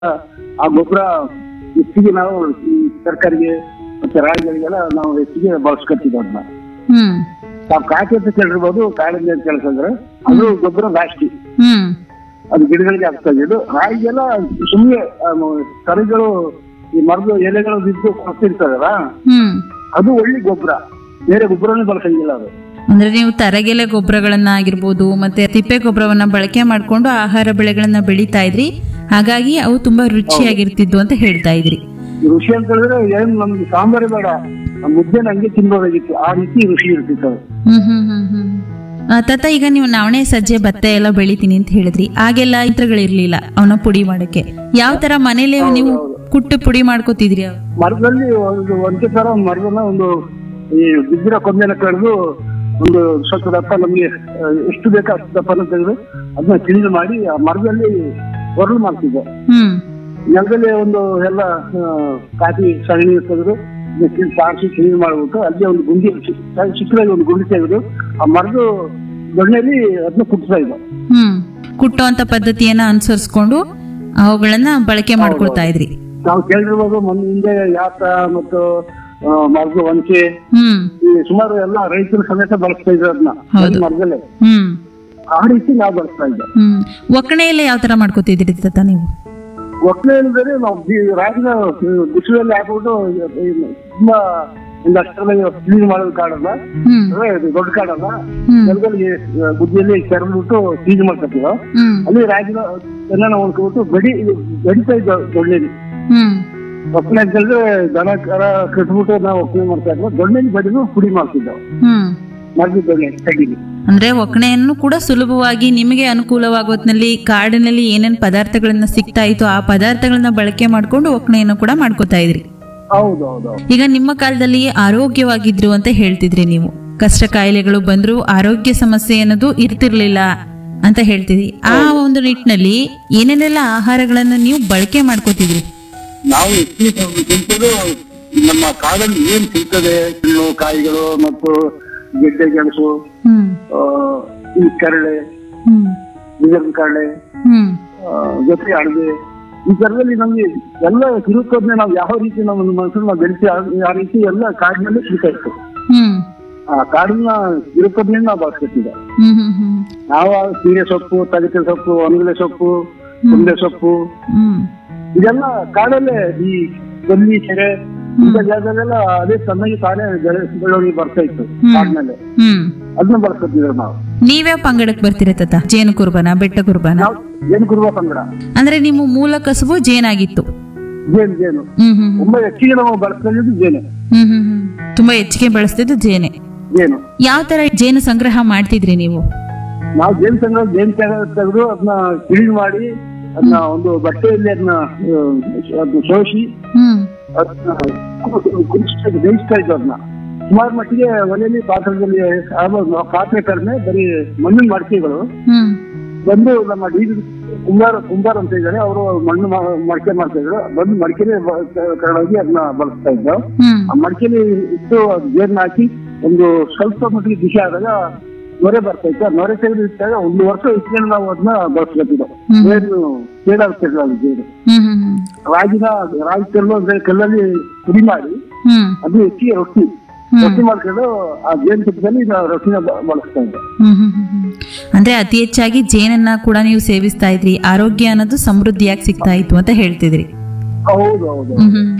ಆ ಗೊಬ್ಬರ ಹೆಚ್ಚಿಗೆ ನಾವು ಈ ತರಕಾರಿಗೆ ಮತ್ತೆ ರಾಳಿಗಳಿಗೆಲ್ಲ ನಾವು ಹೆಚ್ಚಿಗೆ ಬಳಸ್ಕೊತೀವಿ ಅದನ್ನ ಹ್ಮ್ ನಾವು ಕಾಕಿ ಅಂತ ಕೇಳಿರ್ಬೋದು ಕಾಳಿಂದ ಅಂತ ಕೇಳಿಸಿದ್ರೆ ಅದು ಗೊಬ್ಬರ ಜಾಸ್ತಿ ಹ್ಮ್ ಅದು ಗಿಡಗಳಿಗೆ ಆಗ್ತಾ ಇದು ರಾಯಿಗೆಲ್ಲ ಸುಮ್ಮನೆ ಕರಿಗಳು ಈ ಮರದ ಎಲೆಗಳು ಬಿದ್ದು ಕೊಡ್ತಿರ್ತದಲ್ಲ ಹ್ಮ್ ಅದು ಒಳ್ಳೆ ಗೊಬ್ಬರ ಬೇರೆ ಗೊಬ್ಬರನೇ ಬಳಸಂಗಿಲ್ಲ ಅದು ಅಂದ್ರೆ ನೀವು ತರಗೆಲೆ ಗೊಬ್ಬರಗಳನ್ನ ಆಗಿರ್ಬೋದು ಮತ್ತೆ ತಿಪ್ಪೆ ಗೊಬ್ಬರವನ್ನ ಬಳಕೆ ಮಾಡ್ಕೊಂಡು ಆಹಾರ ಬೆಳೆಗಳನ್ನ ಬೆಳೀತಾ ಇದ್ರಿ ಹಾಗಾಗಿ ಅವು ತುಂಬಾ ರುಚಿಯಾಗಿರ್ತಿದ್ವು ಅಂತ ಹೇಳ್ತಾ ಇದ್ರಿ ಈ ಋಷಿ ಅಂತ ಹೇಳಿದ್ರೆ ಏನ್ ನಮ್ಗೆ ಸಾಂಬಾರೇ ಬೇಡ ಆ ಮುದ್ದೆನ ಹಂಗೆ ತಿನ್ಬೋದಾಗಿತ್ತು ಆ ರೀತಿ ಋಷಿ ಇರ್ತಿತ್ತು ಅದು ಹ್ಮ್ ಹ್ಮ್ ಹ್ಮ್ ಹ್ಮ್ ಆ, ತಾತ ಈಗ ನೀವು ನವಣೆ ಸಜ್ಜೆ ಭತ್ತ ಎಲ್ಲ ಬೆಳಿತೀನಿ ಅಂತ ಹೇಳಿದ್ರಿ ಆಗೆಲ್ಲ ಯಂತ್ರಗಳಿರ್ಲಿಲ್ಲ ಅವನ ಪುಡಿ ಮಾಡಕ್ಕೆ ಯಾವ ತರ ಮನೇಲೆ ನೀವು ಕುಟ್ಟು ಪುಡಿ ಮಾಡ್ಕೋತಿದ್ರಿ ಅವ್- ಮರದಲ್ಲಿ ಒಂದು ಒಂದೇ ತರ ಒಂದು ಮರದನ್ನ ಒಂದು ಈ ಬಿದ್ದಿರೋ ಕೊಂಬೆನ ಕಳೆದು ಒಂದು ಸ್ವಲ್ಪ ದಪ್ಪ ನಮ್ಗೆ ಆ, ಎಷ್ಟು ಬೇಕೋ ಅಷ್ಟು ದಪ್ಪನ ತೆಗೆದು ಅದನ್ನ ಕ್ಲೀನ್ ಮಾಡಿ ಆ ಮರದಲ್ಲಿ ಒರಳು ಮಾಡ್ತಿದ್ದೆ ಹ್ಮ್ ನೆಲದಲ್ಲಿ ಒಂದು ಎಲ್ಲ ಆ, ಕಾಫಿ ಸಗಣಿ ತೆಗೆದು ಸಾರಿಸಿ ಕ್ಲೀನ್ ಮಾಡ್ಬಿಟ್ಟು ಅಲ್ಲಿ ಒಂದು ಗುಂಡಿ ಚಿಕ್ಕ- ಚಿಕ್ಕದಾಗಿ ಒಂದು ಗುಂಡಿ ತೆಗೆದು ಆ ಮರದ ದೊಣ್ಣೆಯಲ್ಲಿ ಅದನ್ನ ಕುಟ್ತಾ ಇದ್ದೆ ಹ್ಮ್ ಕುಟ್ಟುವಂತ ಪದ್ಧತಿಯನ್ನ ಅನುಸರಿಸ್ಕೊಂಡು ಅವುಗಳನ್ನ ಬಳಕೆ ಮಾಡ್ಕೊಳ್ತಾ ಇದ್ರಿ ನಾವು ಕೇಳಿರ್ಬೋದು ಮೊನ್ನೆ ಹಿಂದೆ ಯಾತ ಮತ್ತು ಆ, ಮರದ ಒಂಚೆ ಹ್ಮ್ ಈ ಸುಮಾರು ಎಲ್ಲ ರೈತರು ಸಮೇತ ಬಳಸ್ತಾ ಇದ್ರು ಅದನ್ನ ಹೌದು. ಮರದಲ್ಲೇ ಹ್ಮ್ ಆ ರೀತಿ ನಾವು ಬಳಸ್ತಾ ಇದ್ದೆ ಹ್ಮ್ ಒಕ್ಕಣೆ ಎಲ್ಲ ಯಾವ ತರ ಮಾಡ್ಕೋತಿದ್ರಿ ತಾತ ನೀವು ಒಕ್ಕಲೆ ಇಲ್ಲದ್ರೆ ನಾವು ಬಿ- ರಾಗಿನ ಬಿಸಿಲಲ್ಲಿ ಹಾಕ್ಬಿಟ್ಟು ಈ ತುಂಬಾ ಒಂದು ಅಷ್ಟರಲ್ಲಿ ಕ್ಲೀನ್ ಮಾಡೋದು ಕಾಡಲ್ಲ ಹ್ಮ್ ಅಂದ್ರೆ ಇದು ದೊಡ್ಡ ಕಾಡಲ್ಲ ಹ್ಮ್ ನೆಲದಲ್ಲಿ ಆ, ಗುದ್ದಿಯಲ್ಲಿ ಕೆರೆದ್ಬಿಟ್ಟು ಕ್ಲೀನ್ ಮಾಡ್ಕೊತೀವ ಹ್ಮ್ ಅಲ್ಲಿ ರಾಗಿನ ಚೆನ್ನಾಗಿ ಉಳ್ಕೊಬಿಟ್ಟು ಗಡಿ ಇದು ಗಡಿತಾ ಇದ್ದ ದೊಣ್ಣೆಲಿ ಹ್ಮ್ ಒಕ್ಕಲೆ ಅಂತ ಹೇಳಿದ್ರೆ ದನ ಕರ ಕಟ್ಬಿಟ್ಟು ನಾವು ಒಕ್ಕಲೆ ಮಾಡ್ತಾ ಇದ್ವಿ ದೊಣ್ಣೆಲಿ ಬಡಿದು ಪುಡಿ ಮಾಡ್ತಿದ್ದೆವು ಹ್ಮ್ ಮರದ ದೊಣ್ಣೆ ಕಡ್ಡಿಲಿ ಅಂದ್ರೆ ಒಕ್ಕಣೆಯನ್ನು ಕೂಡ ಸುಲಭವಾಗಿ ನಿಮಗೆ ಅನುಕೂಲವಾಗೋತ್ನಲ್ಲಿ ಕಾಡಿನಲ್ಲಿ ಏನೇನ್ ಪದಾರ್ಥಗಳನ್ನ ಸಿಗ್ತಾ ಇತ್ತು ಆ ಪದಾರ್ಥಗಳನ್ನ ಬಳಕೆ ಮಾಡ್ಕೊಂಡು ಒಕ್ಕಣೆಯನ್ನು ಕೂಡ ಮಾಡ್ಕೋತಾ ಇದ್ರಿ ಹೌದು ಹೌದು ಹೌದು ಈಗ ನಿಮ್ಮ ಕಾಲದಲ್ಲಿ ಆರೋಗ್ಯವಾಗಿದ್ರು ಅಂತ ಹೇಳ್ತಿದ್ರಿ ನೀವು ಕಷ್ಟ ಕಾಯಿಲೆಗಳು ಬಂದ್ರು ಆರೋಗ್ಯ ಸಮಸ್ಯೆ ಅನ್ನೋದು ಇರ್ತಿರ್ಲಿಲ್ಲ ಅಂತ ಹೇಳ್ತಿದ್ರಿ ಆ ಒಂದು ನಿಟ್ಟಿನಲ್ಲಿ ಏನೇನೆಲ್ಲ ಆಹಾರಗಳನ್ನ ನೀವು ಬಳಕೆ ಮಾಡ್ಕೋತಿದ್ರಿ ನಾವು ಹೆಚ್ಚಿಗೆ ತಿಂತದ್ದು ನಮ್ಮ ಕಾಡಲ್ಲಿ ಏನ್ ಸಿಗ್ತದೆ ಹಣ್ಣು ಕಾಯಿಗಳು ಮತ್ತು ಗೆಡ್ಡೆ ಗೆಣಸು ಹ್ಮ್ ಆ, ಈ ಕರಳೆ ಹ್ಮ್ ಬೀಜದ ಕರಳೆ ಹ್ಮ್ ಆ, ಜೊತೆ ಅಡಗೆ ಈ ತರದಲ್ಲಿ ನಮ್ಗೆ ಎಲ್ಲ ಸಿರುಕೋದ್ನೆ ನಾವು ಯಾವ ರೀತಿ ನಮ್ಮ ಮನಸ್ಸನ್ನು ನಾವು ಬೆಳೆಸಿ ಆ- ಆ ರೀತಿ ಎಲ್ಲ ಕಾಡಿನಲ್ಲಿ ಸಿಗ್ತಾ ಇತ್ತು ಹ್ಮ್ ಆ ಕಾಡನ್ನ ಸಿರುಕೋದ್ನೆ ನಾವು ಬಳಸ್ಕೊತಿದ್ದೆ ಹ್ಮ್ ಹ್ಮ್ ಹ್ಮ್ ನಾವು ಆ ಸೀರೆ ಸೊಪ್ಪು ತಗಟೆ ಸೊಪ್ಪು ಒಣಗಲೆ ಸೊಪ್ಪು ಕುಂಡೆ ಸೊಪ್ಪು ಹ್ಮ್ ಇದೆಲ್ಲ ಕಾಡಲ್ಲೇ ಈ ಗಲ್ಲಿ ಕೆರೆ ಇಂಥ ಜಾಗದಲ್ಲೆಲ್ಲ ಅದೇ ಚೆನ್ನಾಗಿ ತಾನೇ ಬೆಳೆ ಬೆಳವಣಿಗೆ ಬರ್ತಾ ಇತ್ತು ಕಾಡಿನಲ್ಲಿ ಹ್ಮ್ ಅದನ್ನ ಬಳಸ್ಕೊತಿದ್ರು ನಾವು ನೀವ್ಯಾವ ಪಂಗಡಕ್ಕೆ ಬರ್ತೀರ ತಾತ ಜೇನು ಕುರ್ಬನ ಬೆಟ್ಟ ಕುರ್ಬನ ನಾವು ಜೇನು ಕುರುವ ಕನ್ನಡ ಅಂದ್ರೆ ನಿಮ್ಮ ಮೂಲ ಕಸುಬು ಜೇನಾಗಿತ್ತು ಜೇನು ಜೇನು ಹ್ಮ್ ಹ್ಮ್ ತುಂಬಾ ಹೆಚ್ಚಿಗೆ ನಾವು ಬಳಸ್ಕೊಂಡಿದ್ದು ಜೇನು ಹ್ಮ್ ಹ್ಮ್ ಹ್ಮ್ ತುಂಬಾ ಹೆಚ್ಚಿಗೆ ಬಳಸ್ತಿದ್ದು ಜೇನೆ ಜೇನು ಯಾವ ತರ ಜೇನು ಸಂಗ್ರಹ ಮಾಡ್ತಿದ್ರಿ ನೀವು ನಾವು ಜೇನು ಸಂಗ್ರಹ ಜೇನು ತೆಗೆದು ಅದನ್ನ ಕ್ಲೀನ್ ಮಾಡಿ ಅದನ್ನ ಒಂದು ಬಟ್ಟೆಯಲ್ಲಿ ಅದನ್ನ ಆ, ಅದನ್ನ ಸೋಸಿ ಹ್ಮ್ ಅದನ್ನ ಕುದಿಸ್ತಾ ಇದ್ವಿ, ಬೇಯಿಸ್ತಾ ಇದ್ವಿ ಅದನ್ನ ಸುಮಾರು ಮಟ್ಟಿಗೆ ಒಲೆಯಲ್ಲಿ ಪಾತ್ರದಲ್ಲಿ ಆಗೋದು ನಾವು ಪಾತ್ರೆ ಕಡಿಮೆ ಬರೀ ಮಣ್ಣಿನ ಮಡಿಕೆಗಳು ಹ್ಮ್ ಬಂದು ನಮ್ಮ ಡಿ ಕುಂಬಾರ ಕುಂಬಾರ್ ಅಂತ ಇದ್ದಾರೆ ಅವರು ಮಣ್ಣು ಮಾ- ಮಡಿಕೆ ಮಾಡ್ತಾ ಇದ್ರು ಬಂದು ಮಡಿಕೆನೆ ಕರಡಾಗಿ ಅದನ್ನ ಬಳಸ್ತಾ ಇದ್ರು ಹ್ಮ್ ಆ ಮಡಿಕೆಲಿ ಇಟ್ಟು ಅದು ಜೇರ್ನ ಹಾಕಿ ಒಂದು ಸ್ವಲ್ಪ ಮಟ್ಟಿಗೆ ಬಿಸಿ ಆದಾಗ ನೊರೆ ಬರ್ತಾ ಇತ್ತು ಆ ನೊರೆ ತೆಗೆದು ಇಟ್ಟಾಗ ಒಂದು ವರ್ಷ ಇಟ್ಕೊಂಡು ನಾವು ಅದನ್ನ ಬಳಸ್ಕೊತಿದ್ದೆವು ಹ್ಮ್. ಜೇನು ಕೇಳಾಗ್ತಿರ್ಲಿಲ್ಲ ಅದು ಜೇನು ಹ್ಮ್ ಹ್ಮ್ ಹ್ಮ್ ರಾಗಿನ ರಾಗಿ ಕಲ್ಲು ಅಂದ್ರೆ ಕಲ್ಲಲ್ಲಿ ಪುಡಿ ಮಾಡಿ ಹ್ಮ್ ಅದು ಹೆಚ್ಚಿಗೆ ರೊಟ್ಟಿ ಹ್ಮ್. ರೊಟ್ಟಿ ಮಾಡ್ಕೊಂಡು ಆ ಜೇನು ತುಪ್ಪದಲ್ಲಿ ನಾವು ರೊಟ್ಟಿನ ಬ- ಬಳಸ್ತಾ ಇದ್ದೆ ಹ್ಮ್ ಹ್ಮ್ ಹ್ಮ್ ಹ್ಮ್. ಅಂದ್ರೆ ಅತಿ ಹೆಚ್ಚಾಗಿ ಜೇನನ್ನ ಕೂಡ ನೀವು ಸೇವಿಸ್ತಾ ಇದ್ರಿ ಆರೋಗ್ಯ ಅನ್ನೋದು ಸಮೃದ್ಧಿಯಾಗಿ ಸಿಗ್ತಾ ಇತ್ತು ಅಂತ ಹೇಳ್ತಿದ್ರಿ ಹೌದು ಹೌದು ಹ್ಮ್ ಹ್ಮ್